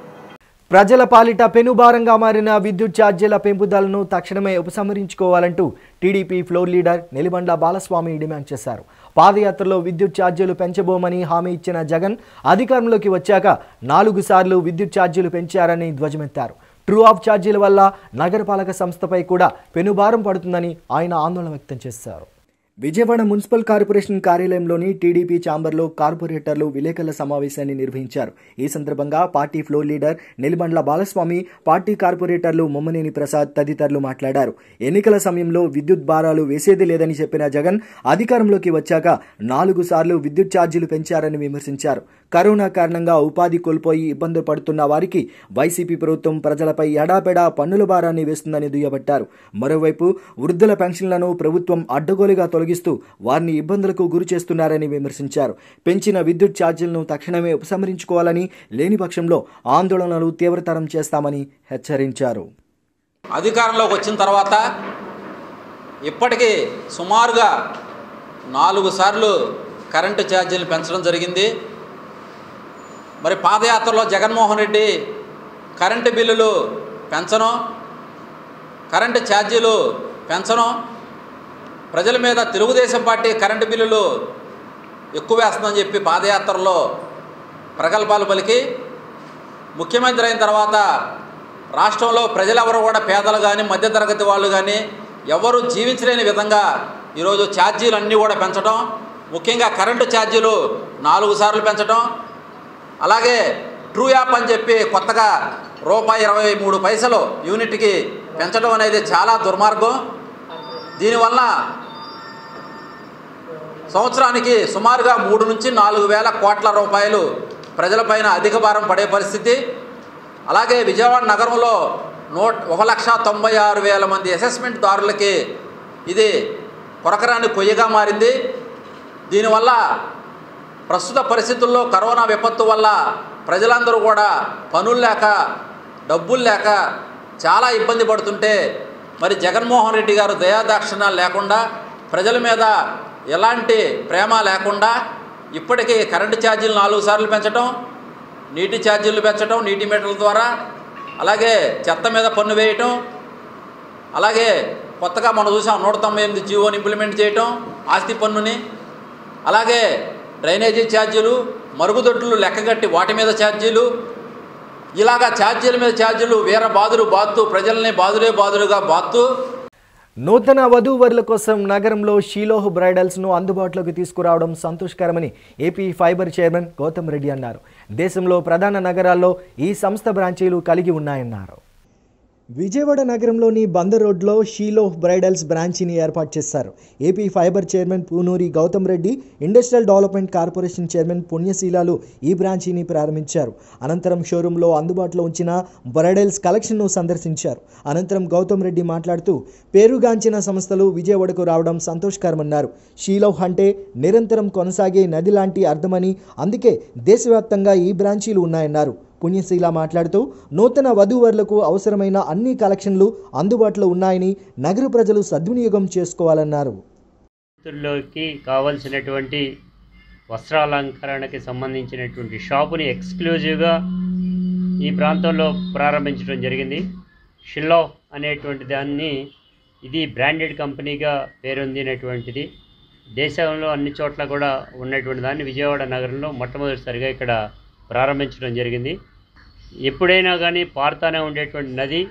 S1: ప్రజల పాలిట పెనుభారంగా మారిన విద్యుత్ ఛార్జీల పెంపుదలను తక్షణమే ఉపసంహరించుకోవాలంటూ TDP floor leader Nelibandla Balaswamy demand చేశారు పాదయాత్రలో విద్యుత్ ఛార్జీలు పెంచబోమని హామీ ఇచ్చిన జగన్ అధికారంలోకి వచ్చాక నాలుగు సార్లు విద్యుత్ ఛార్జీలు పెంచారని ధ్వజమెత్తారు ట్రూ ఆఫ్ ఛార్జీల వల్ల నగరపాలక సంస్థపై కూడా పెనుభారం పడుతుందని ఆయన ఆందోళన వ్యక్తం చేశారు విజయవాడ మున్సిపల్ కార్పొరేషన్ కార్యాలయంలోని టీడీపీ ఛాంబర్లో కార్పొరేటర్లు విలేకరుల సమావేశాన్ని నిర్వహించారు ఈ సందర్భంగా party floor leader Nelibandla Balaswamy party కార్పొరేటర్లు మొమ్మనేని ప్రసాద్ తదితరులు మాట్లాడారు ఎన్నికల సమయంలో విద్యుత్ భారాలు వేసేది లేదని చెప్పిన జగన్ అధికారంలోకి వచ్చాక నాలుగు సార్లు విద్యుత్ ఛార్జీలు పెంచారని విమర్శించారు కరోనా కారణంగా ఉపాధి కోల్పోయి ఇబ్బందులు పడుతున్న వారికి వైసీపీ ప్రభుత్వం ప్రజలపై ఎడాపెడా పన్నుల భారాన్ని వేస్తుందని దుయ్యబట్టారు మరోవైపు వృద్ధుల పెన్షన్లను ప్రభుత్వం అడ్డగోలుగా తొలగిస్తూ వారిని ఇబ్బందులకు గురి చేస్తున్నారని విమర్శించారు పెంచిన విద్యుత్ ఛార్జీలను తక్షణమే ఉపసంహరించుకోవాలని లేని పక్షంలో ఆందోళనలు తీవ్రతరం చేస్తామని హెచ్చరించారు
S12: అధికారంలోకి వచ్చిన తర్వాత ఇప్పటికీ సుమారుగా నాలుగు సార్లు కరెంటు ఛార్జీలు పెంచడం జరిగింది మరి పాదయాత్రలో జగన్మోహన్ రెడ్డి కరెంటు బిల్లులు పెంచడం కరెంటు ఛార్జీలు పెంచడం ప్రజల మీద తెలుగుదేశం పార్టీ కరెంటు బిల్లులు ఎక్కువ వేస్తుందని చెప్పి పాదయాత్రలో ప్రగల్భాలు పలికి ముఖ్యమంత్రి అయిన తర్వాత రాష్ట్రంలో ప్రజలెవరు కూడా పేదలు కానీ మధ్యతరగతి వాళ్ళు కానీ ఎవరు జీవించలేని విధంగా ఈరోజు ఛార్జీలు అన్నీ కూడా పెంచడం ముఖ్యంగా కరెంటు ఛార్జీలు నాలుగు సార్లు పెంచడం అలాగే ట్రూ యాప్ అని చెప్పి కొత్తగా రూపాయి ఇరవై మూడు పైసలు యూనిట్కి పెంచడం అనేది చాలా దుర్మార్గం దీనివల్ల సంవత్సరానికి సుమారుగా మూడు నుంచి నాలుగు వేల కోట్ల రూపాయలు ప్రజలపైన అధిక భారం పడే పరిస్థితి అలాగే విజయవాడ నగరంలో నూట ఒక లక్ష తొంభై ఆరు వేల మంది అసెస్మెంట్ దారులకి ఇది కొరకరాని కొయ్యగా మారింది దీనివల్ల ప్రస్తుత పరిస్థితుల్లో కరోనా విపత్తు వల్ల ప్రజలందరూ కూడా పనులు లేక డబ్బులు లేక చాలా ఇబ్బంది పడుతుంటే మరి జగన్మోహన్ రెడ్డి గారు దయాదాక్షిణాలు లేకుండా ప్రజల మీద ఎలాంటి ప్రేమ లేకుండా ఇప్పటికీ కరెంటు ఛార్జీలు నాలుగు సార్లు పెంచడం నీటి ఛార్జీలు పెంచడం నీటి మీటర్ల ద్వారా అలాగే చెత్త మీద పన్ను వేయటం అలాగే కొత్తగా మనం చూసాం నూట తొంభై ఎనిమిది జీవోని ఇంప్లిమెంట్ చేయటం ఆస్తి పన్నుని అలాగే డ్రైనేజీ ఛార్జీలు మరుగుదొడ్లు లెక్కగట్టి వాటి మీద ఛార్జీలు ఇలాగా ఛార్జీల మీద ఛార్జీలు వీర బాదులు బాదుతూ ప్రజల్ని బాదులే బాదులుగా బాదుతూ
S1: నూతన వధూవరుల కోసం నగరంలో షీలోహ్ బ్రైడల్స్ను అందుబాటులోకి తీసుకురావడం సంతోషకరమని AP fibre chairman Gautam Reddy అన్నారు దేశంలో ప్రధాన నగరాల్లో ఈ సంస్థ బ్రాంచీలు కలిగి ఉన్నాయన్నారు
S2: విజయవాడ నగరంలోని బందర్ రోడ్లో షీలోహ్ బ్రైడల్స్ బ్రాంచీని ఏర్పాటు చేశారు AP fibre chairman Punuri Gautam Reddy industrial development corporation chairman పుణ్యశీలాలు ఈ బ్రాంచీని ప్రారంభించారు అనంతరం షోరూంలో అందుబాటులో ఉంచిన బ్రైడల్స్ కలెక్షన్ను సందర్శించారు అనంతరం గౌతమ్ రెడ్డి మాట్లాడుతూ పేరుగాంచిన సంస్థలు విజయవాడకు రావడం సంతోషకరమన్నారు షీలోహ్ అంటే నిరంతరం కొనసాగే నది లాంటి అర్థమని అందుకే దేశవ్యాప్తంగా ఈ బ్రాంచీలు ఉన్నాయన్నారు పుణ్యశీల మాట్లాడుతూ నూతన వధూవరులకు అవసరమైన అన్ని కలెక్షన్లు అందుబాటులో ఉన్నాయని నగర ప్రజలు సద్వినియోగం చేసుకోవాలన్నారు
S13: లోకి కావలసినటువంటి వస్త్రాలంకరణకి సంబంధించినటువంటి షాపుని ఎక్స్క్లూజివ్గా ఈ ప్రాంతంలో ప్రారంభించడం జరిగింది షిల్లో అనేటువంటి దాన్ని ఇది బ్రాండెడ్ కంపెనీగా పేరొందినటువంటిది దేశంలో అన్ని చోట్ల కూడా ఉన్నటువంటి దాన్ని విజయవాడ నగరంలో మొట్టమొదటిసారిగా ఇక్కడ ప్రారంభించడం జరిగింది ఎప్పుడైనా కానీ పారుతానే ఉండేటువంటి నది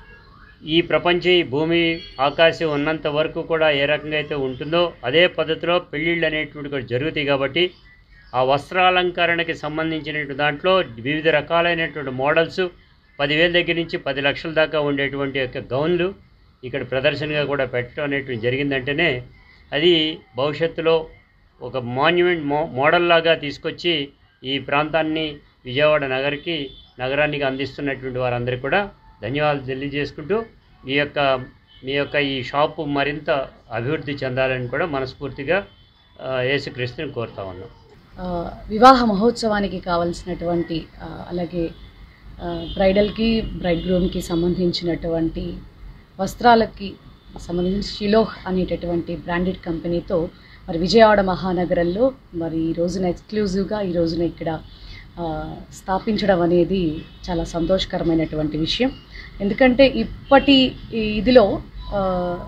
S13: ఈ ప్రపంచం ఈ భూమి ఆకాశం ఉన్నంత వరకు కూడా ఏ రకంగా అయితే ఉంటుందో అదే పద్ధతిలో పెళ్ళిళ్ళు అనేటువంటి కూడా జరుగుతాయి కాబట్టి ఆ వస్త్రాలంకరణకి సంబంధించినటువంటి దాంట్లో వివిధ రకాలైనటువంటి మోడల్స్ పదివేల దగ్గర నుంచి పది లక్షల దాకా ఉండేటువంటి యొక్క గౌన్లు ఇక్కడ ప్రదర్శనగా కూడా పెట్టడం అనేటువంటి జరిగిందంటేనే అది భవిష్యత్తులో ఒక మాన్యుమెంట్ మో మోడల్ లాగా తీసుకొచ్చి ఈ ప్రాంతాన్ని విజయవాడ నగరికి నగరానికి అందిస్తున్నటువంటి వారందరికీ కూడా ధన్యవాదాలు తెలియజేసుకుంటూ మీ యొక్క మీ యొక్క ఈ షాపు మరింత అభివృద్ధి చెందాలని కూడా మనస్ఫూర్తిగా ఆ, యేసుక్రీస్తుని కోరుతా ఉన్నాం
S14: ఆ, వివాహ మహోత్సవానికి కావలసినటువంటి ఆ, అలాగే ఆ, బ్రైడల్కి బ్రైడ్ గ్రూమ్కి సంబంధించినటువంటి వస్త్రాలకి సంబంధించిన షిలోహ్ అనేటటువంటి బ్రాండెడ్ కంపెనీతో మరి విజయవాడ మహానగరంలో మరి ఈ రోజున ఎక్స్క్లూజివ్గా ఈ రోజున ఇక్కడ ఆ, స్థాపించడం అనేది చాలా సంతోషకరమైనటువంటి విషయం ఎందుకంటే ఇప్పటి ఈ ఇదిలో ఆ,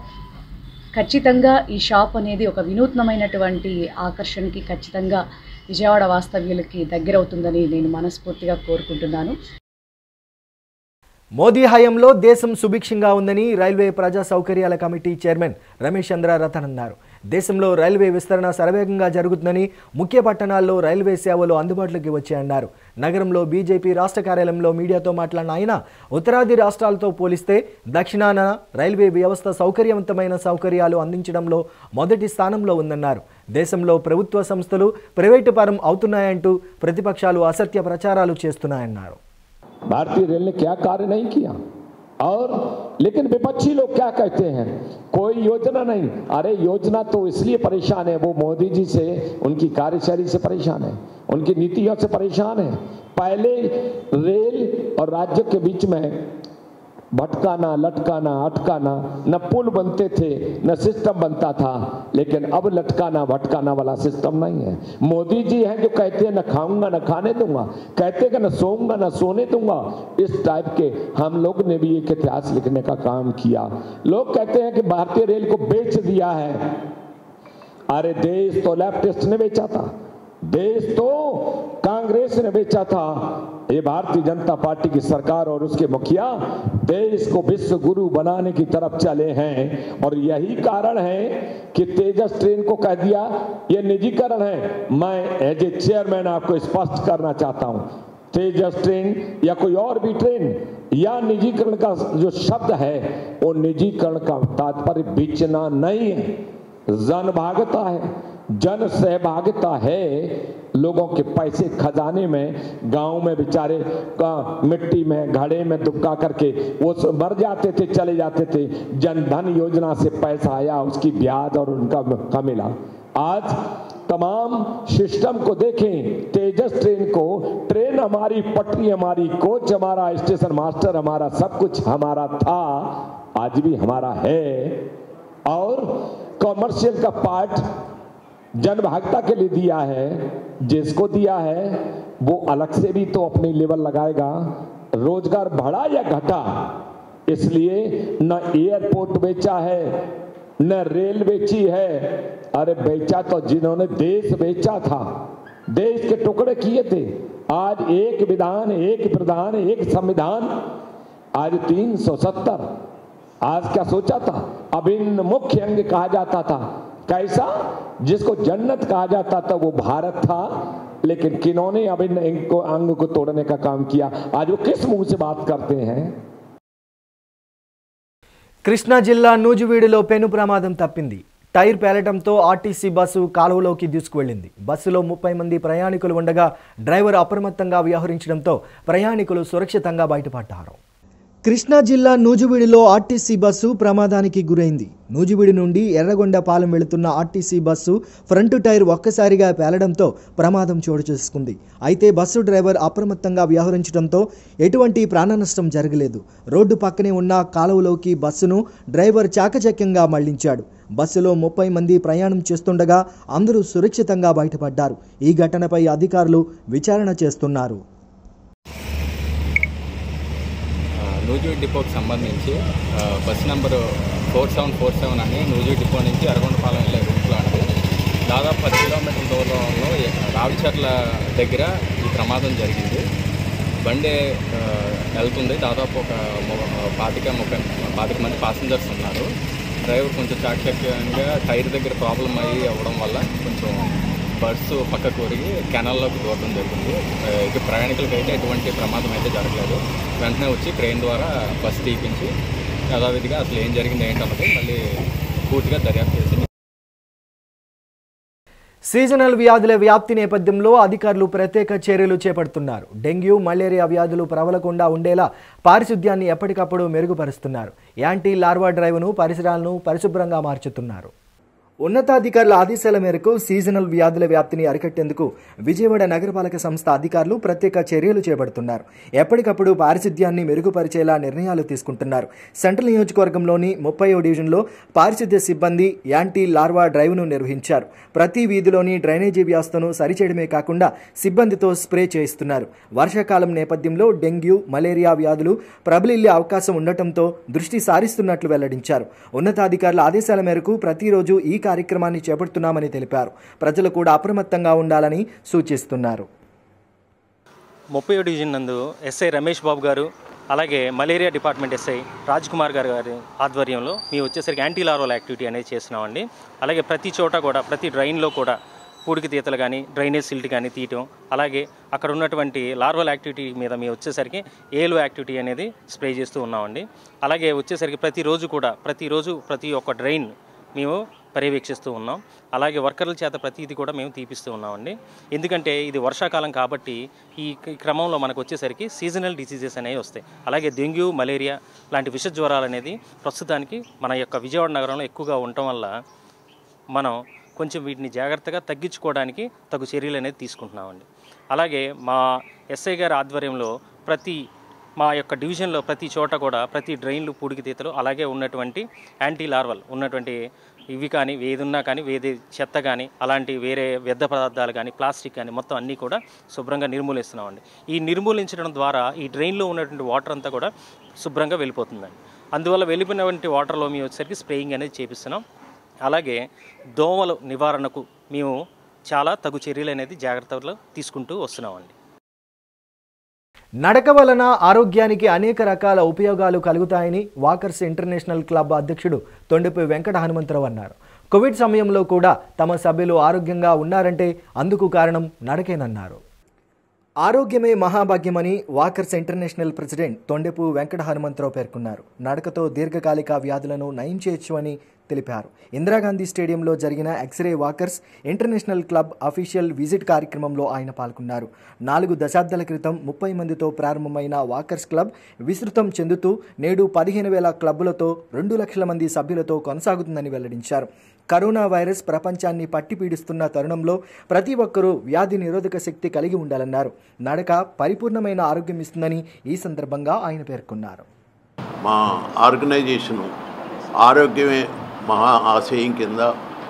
S14: ఖచ్చితంగా ఈ షాప్ అనేది ఒక వినూత్నమైనటువంటి ఆకర్షణకి ఖచ్చితంగా విజయవాడ వాస్తవ్యులకి దగ్గరవుతుందని నేను మనస్ఫూర్తిగా కోరుకుంటున్నాను
S1: మోదీ హయాంలో దేశం సుభిక్షంగా ఉందని రైల్వే ప్రజా సౌకర్యాల కమిటీ చైర్మన్ రమేష్ చంద్ర రతన్ అన్నారు దేశంలో రైల్వే విస్తరణ శరవేగంగా జరుగుతుందని ముఖ్య పట్టణాల్లో రైల్వే సేవలు అందుబాటులోకి వచ్చాయన్నారు నగరంలో బీజేపీ రాష్ట్ర కార్యాలయంలో మీడియాతో మాట్లాడిన ఆయన ఉత్తరాది రాష్ట్రాలతో పోలిస్తే దక్షిణాన రైల్వే వ్యవస్థ సౌకర్యవంతమైన సౌకర్యాలు అందించడంలో మొదటి స్థానంలో ఉందన్నారు దేశంలో ప్రభుత్వ సంస్థలు ప్రైవేటు పరం అవుతున్నాయంటూ ప్రతిపక్షాలు అసత్య ప్రచారాలు చేస్తున్నాయన్నారు
S15: भारतीय रेल ने क्या कार्य नहीं किया और लेकिन विपक्षी लोग क्या कहते हैं कोई योजना नहीं अरे योजना तो इसलिए परेशान है वो मोदी जी से उनकी कार्यशैली से परेशान है उनकी नीतियों से परेशान है पहले रेल और राज्य के बीच में भटकाना लटकाना अटकाना न पुल बनते थे न सिस्टम बनता था लेकिन अब लटकाना भटकाना वाला सिस्टम नहीं है मोदी जी हैं जो कहते हैं न खाऊंगा न खाने दूंगा कहते हैं कि न सोऊंगा न सोने दूंगा इस टाइप के हम लोग ने भी एक इतिहास लिखने का काम किया लोग कहते हैं कि भारतीय रेल को बेच दिया है अरे देश तो लेफ्टिस्ट ने बेचा था देश तो कांग्रेस ने बेचा था ये भारतीय जनता पार्टी की सरकार और उसके मुखिया देश को विश्व गुरु बनाने की तरफ चले हैं और यही कारण है कि तेजस ट्रेन को कह दिया ये निजीकरण है मैं एज ए चेयरमैन आपको स्पष्ट करना चाहता हूं तेजस ट्रेन या कोई और भी ट्रेन या निजीकरण का जो शब्द है वो निजीकरण का तात्पर्य बेचना नहीं है जन भागता है जन सहभागिता है लोगों के पैसे खजाने में गांव में बेचारे का मिट्टी में घड़े में दुबका करके वो स- मर जाते थे चले जाते थे जन धन योजना से पैसा आया उसकी ब्याज और उनका का मिला आज तमाम सिस्टम को देखें तेजस ट्रेन को ट्रेन हमारी पटरी हमारी कोच हमारा स्टेशन मास्टर हमारा सब कुछ हमारा था आज भी हमारा है और कॉमर्शियल का पार्ट जनभागता के लिए दिया है जिसको दिया है वो अलग से भी तो अपनी लेवल लगाएगा रोजगार बढ़ा या घटा इसलिए न एयरपोर्ट बेचा है न रेल बेची है अरे बेचा तो जिन्होंने देश बेचा था देश के टुकड़े किए थे आज एक विधान एक प्रधान एक संविधान आज 370 आज क्या सोचा था अभिन्न मुख्य अंग कहा जाता था कैसा जिसको जन्नत कहा जाता था वो भारत था लेकिन किन्होंने अभिन्न अंग को अंग को तोड़ने का काम किया आज वो किस मुंह से बात करते हैं
S1: కృష్ణా జిల్లా నూజివీడులో పెను ప్రమాదం తప్పింది టైర్ పేలటంతో ఆర్టీసీ బస్సు కాలువలోకి దూసుకువెళ్లింది బస్సులో ముప్పై మంది ప్రయాణికులు ఉండగా డ్రైవర్ అప్రమత్తంగా వ్యవహరించడంతో ప్రయాణికులు సురక్షితంగా బయటపడ్డారు
S2: కృష్ణా జిల్లా నూజివీడులో ఆర్టీసీ బస్సు ప్రమాదానికి గురైంది నూజివీడు నుండి ఎర్రగొండపాలెం వెళుతున్న ఆర్టీసీ బస్సు ఫ్రంట్ టైర్ ఒక్కసారిగా పేలడంతో ప్రమాదం చోటు చేసుకుంది అయితే బస్సు డ్రైవర్ అప్రమత్తంగా వ్యవహరించడంతో ఎటువంటి ప్రాణనష్టం జరగలేదు రోడ్డు పక్కనే ఉన్న కాలువలోకి బస్సును డ్రైవర్ చాకచక్యంగా మళ్లించాడు బస్సులో ముప్పై మంది ప్రయాణం చేస్తుండగా అందరూ సురక్షితంగా బయటపడ్డారు ఈ ఘటనపై అధికారులు విచారణ చేస్తున్నారు
S16: నూజివీడ్ డిపోకి సంబంధించి ఆ, bus number four seven four seven అని నూజివీడ్ డిపో నుంచి అరగొండపాలెం వెళ్ళే రూట్లో అండి దాదాపు పది కిలోమీటర్ల దూరంలో రావిచర్ల దగ్గర ఈ ప్రమాదం జరిగింది బండి ఆ, వెళ్తుంది దాదాపు ఒక ము- పాతిక ముప్పై పాతిక మంది పాసింజర్స్ ఉన్నారు డ్రైవర్ కొంచెం చాకచక్యంగా టైర్ దగ్గర ప్రాబ్లం అయ్యి అవ్వడం వల్ల కొంచెం బస్సు పక్కకు ఒరిగి కెనాల్లోకి దూరడం జరిగింది ఆ, ఇక ప్రయాణికులకి అయితే ఎటువంటి ప్రమాదం అయితే జరగలేదు వెంటనే వచ్చి క్రెయిన్ ద్వారా బస్సు తీపించి యథావిధిగా అసలు ఏం జరిగింది ఏంటన్నది మళ్ళీ పూర్తిగా దర్యాప్తు చేసి
S1: సీజనల్ వ్యాధుల వ్యాప్తి నేపథ్యంలో అధికారులు ప్రత్యేక చర్యలు చేపడుతున్నారు డెంగ్యూ మలేరియా వ్యాధులు ప్రబలకుండా ఉండేలా పారిశుద్ధ్యాన్ని ఎప్పటికప్పుడు మెరుగుపరుస్తున్నారు యాంటీ లార్వా డ్రైవ్ను పరిసరాలను పరిశుభ్రంగా మార్చుతున్నారు ఉన్నతాధికారుల ఆదేశాల మేరకు సీజనల్ వ్యాధుల వ్యాప్తిని అరికట్టేందుకు విజయవాడ నగరపాలక సంస్థ అధికారులు ప్రత్యేక చర్యలు చేపడుతున్నారు ఎప్పటికప్పుడు పారిశుద్ధ్యాన్ని మెరుగుపరిచేలా నిర్ణయాలు తీసుకుంటున్నారు సెంట్రల్ నియోజకవర్గంలోని ముప్పైవ డివిజన్లో పారిశుద్ధ్య సిబ్బంది యాంటీ లార్వా డ్రైవ్ను నిర్వహించారు ప్రతి వీధిలోని డ్రైనేజీ వ్యవస్థను సరిచేయడమే కాకుండా సిబ్బందితో స్ప్రే చేయిస్తున్నారు వర్షాకాలం నేపథ్యంలో డెంగ్యూ మలేరియా వ్యాధులు ప్రబలిల్లే అవకాశం ఉండటంతో దృష్టి సారిస్తున్నట్లు వెల్లడించారు ఉన్నతాధికారుల ఆదేశాల మేరకు ప్రతిరోజు ఈ కార్యక్రమాన్ని చేపడుతున్నామని తెలిపారు ప్రజలు కూడా అప్రమత్తంగా ఉండాలని సూచిస్తున్నారు
S17: ముప్పై డివిజన్ నందు ఎస్ఐ రమేష్ బాబు గారు అలాగే malaria department SI Raj Kumar గారి గారి ఆధ్వర్యంలో మేము వచ్చేసరికి యాంటీ లార్వల్ యాక్టివిటీ అనేది చేస్తున్నామండి అలాగే ప్రతి చోట కూడా ప్రతి డ్రైన్లో కూడా పూడికి తీతలు కానీ డ్రైనేజ్ సిల్ట్ కానీ తీయటం అలాగే అక్కడ ఉన్నటువంటి లార్వల్ యాక్టివిటీ మీద మేము వచ్చేసరికి ఏలో యాక్టివిటీ అనేది స్ప్రే చేస్తూ ఉన్నామండి అలాగే వచ్చేసరికి ప్రతిరోజు కూడా ప్రతిరోజు ప్రతి ఒక్క డ్రైన్ మేము పర్యవేక్షిస్తూ ఉన్నాం అలాగే వర్కర్ల చేత ప్రతిదీ కూడా మేము తీపిస్తూ ఉన్నామండి ఎందుకంటే ఇది వర్షాకాలం కాబట్టి ఈ ఈ క్రమంలో మనకు వచ్చేసరికి సీజనల్ డిసీజెస్ అనేవి వస్తాయి అలాగే డెంగ్యూ మలేరియా లాంటి విష జ్వరాలు అనేది ప్రస్తుతానికి మన యొక్క విజయవాడ నగరంలో ఎక్కువగా ఉండటం వల్ల మనం కొంచెం వీటిని జాగ్రత్తగా తగ్గించుకోవడానికి తగు చర్యలు అనేది తీసుకుంటున్నామండి అలాగే మా ఎస్ఐ గారి ఆధ్వర్యంలో ప్రతి మా యొక్క డివిజన్లో ప్రతి చోట కూడా ప్రతి డ్రైన్లు పూడికి తీతలు అలాగే ఉన్నటువంటి యాంటీ లార్వల్ ఉన్నటువంటి ఇవి కానీ ఏదున్నా కానీ వేది చెత్త కానీ అలాంటి వేరే వ్యర్థ పదార్థాలు కానీ ప్లాస్టిక్ కానీ మొత్తం అన్నీ కూడా శుభ్రంగా నిర్మూలిస్తున్నామండి ఈ నిర్మూలించడం ద్వారా ఈ డ్రైన్లో ఉన్నటువంటి వాటర్ అంతా కూడా శుభ్రంగా వెళ్ళిపోతుందండి అందువల్ల వెళ్ళిపోయినటువంటి వాటర్లో మేము వచ్చేసరికి స్ప్రేయింగ్ అనేది చేపిస్తున్నాం అలాగే దోమల నివారణకు మేము చాలా తగు చర్యలు అనేది జాగ్రత్తలు తీసుకుంటూ వస్తున్నామండి
S1: నడక వలన ఆరోగ్యానికి అనేక రకాల ఉపయోగాలు కలుగుతాయని వాకర్స్ ఇంటర్నేషనల్ క్లబ్ అధ్యక్షుడు తొండెపి వెంకట హనుమంతరావు అన్నారు కోవిడ్ సమయంలో కూడా తమ సభ్యులు ఆరోగ్యంగా ఉన్నారంటే అందుకు కారణం నడకేనన్నారు ఆరోగ్యమే మహాభాగ్యమని walkers international president Tondepu Venkata Hanumantharao పేర్కొన్నారు నడకతో దీర్ఘకాలిక వ్యాధులను నయం చేయొచ్చు అని తెలిపారు ఇందిరాగాంధీ స్టేడియంలో జరిగిన X ray walkers international club official visit కార్యక్రమంలో ఆయన పాల్గొన్నారు నాలుగు దశాబ్దాల క్రితం ముప్పై మందితో ప్రారంభమైన వాకర్స్ క్లబ్ విస్తృతం చెందుతూ నేడు పదిహేను వేల క్లబ్బులతో రెండు లక్షల మంది సభ్యులతో కొనసాగుతుందని వెల్లడించారు కరోనా వైరస్ ప్రపంచాన్ని పట్టి పీడిస్తున్న తరుణంలో ప్రతి ఒక్కరూ వ్యాధి నిరోధక శక్తి కలిగి ఉండాలన్నారు నడక పరిపూర్ణమైన ఆరోగ్యం ఇస్తుందని ఈ సందర్భంగా ఆయన పేర్కొన్నారు
S18: మా ఆర్గనైజేషను ఆరోగ్యమే మహా ఆశయం కింద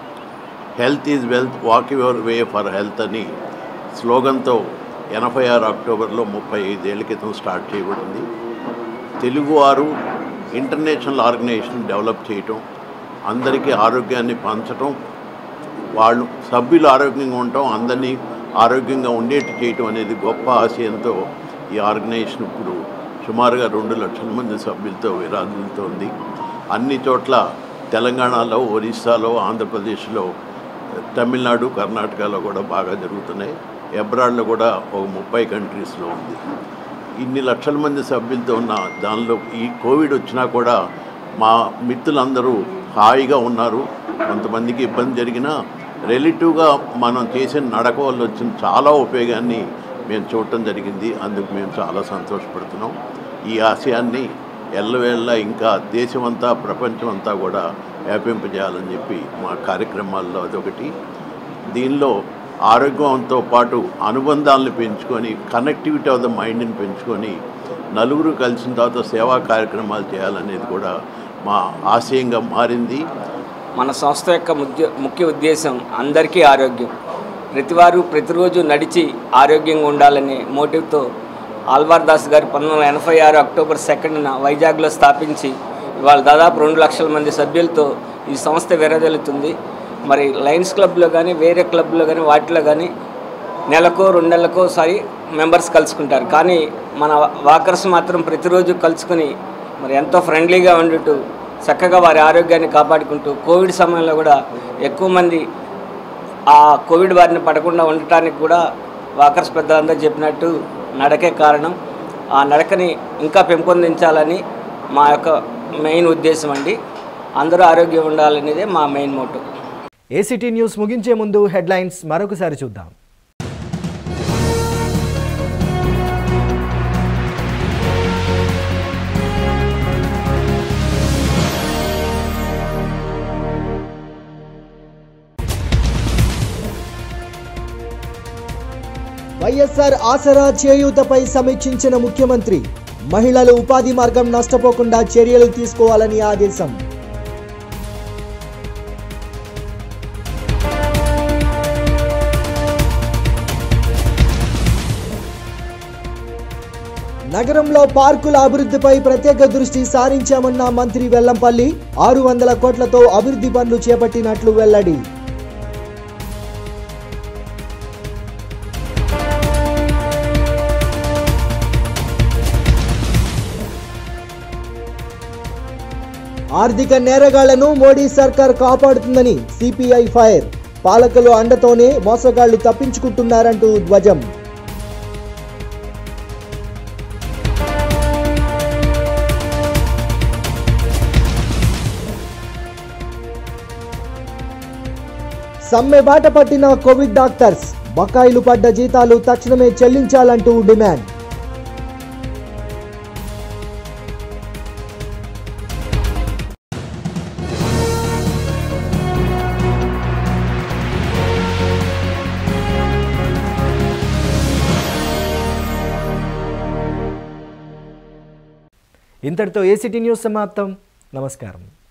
S18: health is wealth walk your way for health అని స్లోగన్తో ఎనభై ఆరు అక్టోబర్లో ముప్పై ఐదేళ్ల క్రితం స్టార్ట్ చేయబడింది తెలుగువారు ఇంటర్నేషనల్ ఆర్గనైజేషన్ డెవలప్ చేయటం అందరికీ ఆరోగ్యాన్ని పంచటం వాళ్ళు సభ్యులు ఆరోగ్యంగా ఉండటం అందరినీ ఆరోగ్యంగా ఉండేట్టు చేయటం అనేది గొప్ప ఆశయంతో ఈ ఆర్గనైజేషన్ ఇప్పుడు సుమారుగా రెండు లక్షల మంది సభ్యులతో విరాజిల్లుతోంది అన్ని చోట్ల తెలంగాణలో ఒరిస్సాలో ఆంధ్రప్రదేశ్లో తమిళనాడు కర్ణాటకలో కూడా బాగా జరుగుతున్నాయి ఎబ్రాడ్లో కూడా ఒక ముప్పై కంట్రీస్లో ఉంది ఇన్ని లక్షల మంది సభ్యులతో ఉన్న దానిలో ఈ కోవిడ్ వచ్చినా కూడా మా మిత్రులందరూ హాయిగా ఉన్నారు కొంతమందికి ఇబ్బంది జరిగినా రిలేటివ్గా మనం చేసిన నడక వల్ల వచ్చిన చాలా ఉపయోగాన్ని మేము చూడటం జరిగింది అందుకు మేము చాలా సంతోషపడుతున్నాం ఈ ఆశయాన్ని ఎల్లవేళ్ళ ఇంకా దేశమంతా ప్రపంచమంతా కూడా వ్యాపింపజేయాలని చెప్పి మా కార్యక్రమాల్లో అదొకటి దీనిలో ఆరోగ్యంతో పాటు అనుబంధాలను పెంచుకొని కనెక్టివిటీ ఆఫ్ ద మైండ్ని పెంచుకొని నలుగురు కలిసిన తర్వాత సేవా కార్యక్రమాలు చేయాలనేది కూడా మా ఆశయంగా మారింది
S19: మన సంస్థ యొక్క ముఖ్య ముఖ్య ఉద్దేశం అందరికీ ఆరోగ్యం ప్రతివారు ప్రతిరోజు నడిచి ఆరోగ్యంగా ఉండాలనే మోటివ్తో ఆల్వార్ దాస్ గారు పంతొమ్మిది వందల ఎనభై ఆరు అక్టోబర్ సెకండ్న వైజాగ్లో స్థాపించి ఇవాళ దాదాపు రెండు లక్షల మంది సభ్యులతో ఈ సంస్థ విరదలుతుంది మరి లయన్స్ క్లబ్లో కానీ వేరే క్లబ్లో కానీ వాటిలో కానీ నెలకో రెండు నెలలకో సారి మెంబర్స్ కలుసుకుంటారు కానీ మన వాకర్స్ మాత్రం ప్రతిరోజు కలుసుకుని మరి ఎంతో ఫ్రెండ్లీగా ఉండుతూ చక్కగా వారి ఆరోగ్యాన్ని కాపాడుకుంటూ కోవిడ్ సమయంలో కూడా ఎక్కువ మంది ఆ కోవిడ్ బారిన పడకుండా ఉండటానికి కూడా వాకర్స్ పెద్దలందరూ చెప్పినట్టు నడకే కారణం ఆ నడకని ఇంకా పెంపొందించాలని మా యొక్క మెయిన్ ఉద్దేశం అండి అందరూ ఆరోగ్యం ఉండాలనేదే మా మెయిన్ మోటో
S1: ఏసీటీ న్యూస్ ముగించే ముందు హెడ్లైన్స్ మరొకసారి చూద్దాం
S2: వైఎస్ఆర్ ఆసరా చేయూతపై సమీక్షించిన ముఖ్యమంత్రి మహిళలు ఉపాధి మార్గం నష్టపోకుండా చర్యలు తీసుకోవాలని ఆదేశం నగరంలో పార్కుల అభివృద్ధిపై ప్రత్యేక దృష్టి సారించామన్న మంత్రి వెల్లంపల్లి ఆరు వందల కోట్లతో అభివృద్ధి పనులు చేపట్టినట్లు వెల్లడి ఆర్థిక నేరగాళ్లను మోడీ సర్కార్ కాపాడుతుందని సిపిఐ ఫైర్ పాలకులు అండతోనే మోసగాళ్లు తప్పించుకుంటున్నారంటూ ధ్వజం సమ్మె బాట పట్టిన కోవిడ్ డాక్టర్స్ బకాయిలు పడ్డ జీతాలు తక్షణమే చెల్లించాలంటూ డిమాండ్
S1: ఇంతటితో ఏసీటీ న్యూస్ సమాప్తం నమస్కారం